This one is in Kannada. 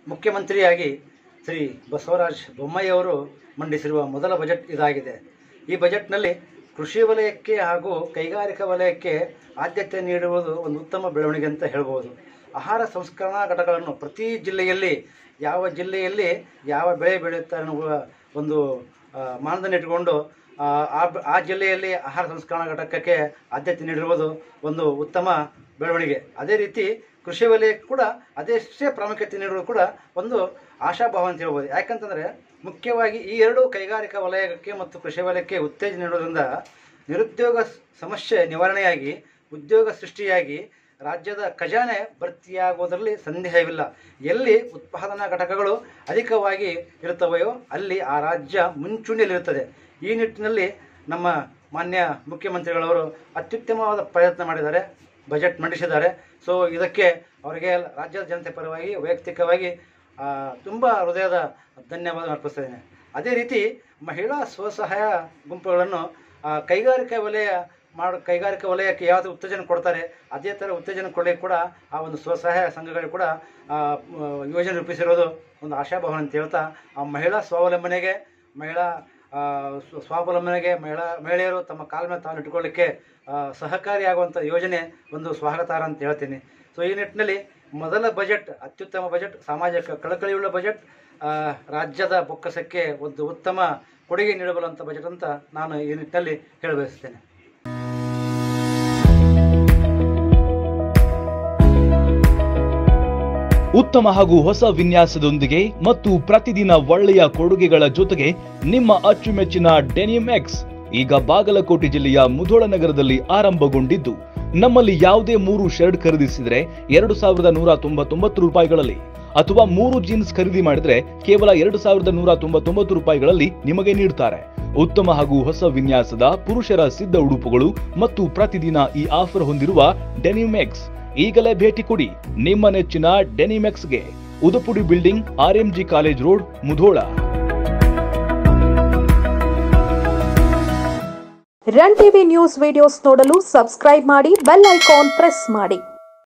ಮುಖ್ಯಮಂತ್ರಿಯಾಗಿ ಶ್ರೀ ಬಸವರಾಜ ಬೊಮ್ಮಾಯಿ ಅವರು ಮಂಡಿಸಿರುವ ಮೊದಲ ಬಜೆಟ್ ಇದಾಗಿದೆ ಈ ಬಜೆಟ್ನಲ್ಲಿ ಕೃಷಿ ವಲಯಕ್ಕೆ ಹಾಗೂ ಕೈಗಾರಿಕಾ ವಲಯಕ್ಕೆ ಆದ್ಯತೆ ನೀಡುವುದು ಒಂದು ಉತ್ತಮ ಬೆಳವಣಿಗೆ ಅಂತ ಹೇಳ್ಬೋದು ಆಹಾರ ಸಂಸ್ಕರಣಾ ಘಟಕಗಳನ್ನು ಪ್ರತಿ ಜಿಲ್ಲೆಯಲ್ಲಿ ಯಾವ ಜಿಲ್ಲೆಯಲ್ಲಿ ಯಾವ ಬೆಳೆ ಬೆಳೆಯುತ್ತಾರೆ ಅನ್ನುವ ಒಂದು ಆ, ಮಾನದಂಡ ಇಟ್ಟುಕೊಂಡು ಆ, ಆ ಬ- ಆ ಜಿಲ್ಲೆಯಲ್ಲಿ ಆಹಾರ ಸಂಸ್ಕರಣಾ ಘಟಕಕ್ಕೆ ಆದ್ಯತೆ ನೀಡಿರುವುದು ಒಂದು ಉತ್ತಮ ಬೆಳವಣಿಗೆ ಅದೇ ರೀತಿ ಕೃಷಿ ವಲಯಕ್ಕೆ ಕೂಡ ಅದೆಷ್ಟೇ ಪ್ರಾಮುಖ್ಯತೆ ನೀಡುವುದು ಕೂಡ ಒಂದು ಆಶಾಭಾವ ಅಂತ ಹೇಳ್ಬೋದು ಯಾಕಂತಂದರೆ ಮುಖ್ಯವಾಗಿ ಈ ಎರಡು ಕೈಗಾರಿಕಾ ವಲಯಕ್ಕೆ ಮತ್ತು ಕೃಷಿ ವಲಯಕ್ಕೆ ಉತ್ತೇಜನ ನೀಡೋದ್ರಿಂದ ನಿರುದ್ಯೋಗ ಸ್- ಸಮಸ್ಯೆ ನಿವಾರಣೆಯಾಗಿ ಉದ್ಯೋಗ ಸೃಷ್ಟಿಯಾಗಿ ರಾಜ್ಯದ ಖಜಾನೆ ಭರ್ತಿಯಾಗುವುದರಲ್ಲಿ ಸಂದೇಹವಿಲ್ಲ ಎಲ್ಲಿ ಉತ್ಪಾದನಾ ಘಟಕಗಳು ಅಧಿಕವಾಗಿ ಇರುತ್ತವೆಯೋ ಅಲ್ಲಿ ಆ ರಾಜ್ಯ ಮುಂಚೂಣಿಯಲ್ಲಿರುತ್ತದೆ ಈ ನಿಟ್ಟಿನಲ್ಲಿ ನಮ್ಮ ಮಾನ್ಯ ಮುಖ್ಯಮಂತ್ರಿಗಳವರು ಅತ್ಯುತ್ತಮವಾದ ಪ್ರಯತ್ನ ಮಾಡಿದ್ದಾರೆ ಬಜೆಟ್ ಮಂಡಿಸಿದ್ದಾರೆ ಸೊ ಇದಕ್ಕೆ ಅವರಿಗೆ ರಾಜ್ಯದ ಜನತೆ ಪರವಾಗಿ ವೈಯಕ್ತಿಕವಾಗಿ ತುಂಬ ಹೃದಯದ ಧನ್ಯವಾದ ಅರ್ಪಿಸ್ತಿದ್ದೇನೆ ಅದೇ ರೀತಿ ಮಹಿಳಾ ಸ್ವಸಹಾಯ ಗುಂಪುಗಳನ್ನು ಆ, ಕೈಗಾರಿಕಾ ವಲಯ ಮಾಡೋ ಕೈಗಾರಿಕಾ ವಲಯಕ್ಕೆ ಯಾವುದು ಉತ್ತೇಜನ ಕೊಡ್ತಾರೆ ಅದೇ ಥರ ಉತ್ತೇಜನ ಕೊಡಲಿಕ್ಕೆ ಕೂಡ ಆ ಒಂದು ಸ್ವಸಹಾಯ ಸಂಘಗಳಿಗೆ ಕೂಡ ಆ, ಮ್, ಯೋಜನೆ ರೂಪಿಸಿರೋದು ಒಂದು ಆಶಾಭಾವನೆ ಅಂತ ಹೇಳ್ತಾ ಆ ಮಹಿಳಾ ಸ್ವಾವಲಂಬನೆಗೆ ಮಹಿಳಾ ಆ, ಸ್ವ- ಸ್ವಾವಲಂಬನೆಗೆ ಮಹಿಳಾ ಮಹಿಳೆಯರು ತಮ್ಮ ಕಾಲ ಮೇಲೆ ತಾನು ಇಟ್ಟುಕೊಳ್ಳಿಕ್ಕೆ ಆ, ಸಹಕಾರಿಯಾಗುವಂಥ ಯೋಜನೆ ಒಂದು ಸ್ವಾಗತಾರ್ಹ ಅಂತ ಹೇಳ್ತೀನಿ ಸೊ ಈ ನಿಟ್ಟಿನಲ್ಲಿ ಮೊದಲ ಬಜೆಟ್ ಅತ್ಯುತ್ತಮ ಬಜೆಟ್ ಸಾಮಾಜಿಕ ಕಳಕಳಿಯುಳ್ಳ ಬಜೆಟ್ ಆ, ರಾಜ್ಯದ ಬೊಕ್ಕಸಕ್ಕೆ ಒಂದು ಉತ್ತಮ ಕೊಡುಗೆ ನೀಡಬಲ್ಲಂಥ ಬಜೆಟ್ ಅಂತ ನಾನು ಈ ನಿಟ್ಟಿನಲ್ಲಿ ಹೇಳಬಯಸ್ತೇನೆ ಉತ್ತಮ ಹಾಗೂ ಹೊಸ ವಿನ್ಯಾಸದೊಂದಿಗೆ ಮತ್ತು ಪ್ರತಿದಿನ ಒಳ್ಳೆಯ ಕೊಡುಗೆಗಳ ಜೊತೆಗೆ ನಿಮ್ಮ ಅಚ್ಚುಮೆಚ್ಚಿನ ಡೆನಿಮ್ ಎಕ್ಸ್ ಈಗ ಬಾಗಲಕೋಟೆ ಜಿಲ್ಲೆಯ ಮುಧೋಳ ನಗರದಲ್ಲಿ ಆರಂಭಗೊಂಡಿದ್ದು ನಮ್ಮಲ್ಲಿ ಯಾವುದೇ ಮೂರು ಶರ್ಟ್ ಖರೀದಿಸಿದರೆ ಎರಡು ಸಾವಿರದ ನೂರ ತೊಂಬತ್ತೊಂಬತ್ತು ರೂಪಾಯಿಗಳಲ್ಲಿ ಅಥವಾ ಮೂರು ಜೀನ್ಸ್ ಖರೀದಿ ಮಾಡಿದ್ರೆ ಕೇವಲ ಎರಡು ಸಾವಿರದ ನೂರ ತೊಂಬತ್ತೊಂಬತ್ತು ರೂಪಾಯಿಗಳಲ್ಲಿ ನಿಮಗೆ ನೀಡುತ್ತಾರೆ ಉತ್ತಮ ಹಾಗೂ ಹೊಸ ವಿನ್ಯಾಸದ ಪುರುಷರ ಸಿದ್ಧ ಉಡುಪುಗಳು ಮತ್ತು ಪ್ರತಿದಿನ ಈ ಆಫರ್ ಹೊಂದಿರುವ ಡೆನಿಮ್ ಎಕ್ಸ್ ಈಗಲೇ ಭೇಟಿ ಕೊಡಿ ನಿಮ್ಮ ನೆಚ್ಚಿನ ಡೆನಿಮೆಕ್ಸ್ಗೆ Udapudi building RMG college road Mudhol run TV news videos ನೋಡಲು ಸಬ್ಸ್ಕ್ರೈಬ್ ಮಾಡಿ ಬೆಲ್ ಐಕಾನ್ ಪ್ರೆಸ್ ಮಾಡಿ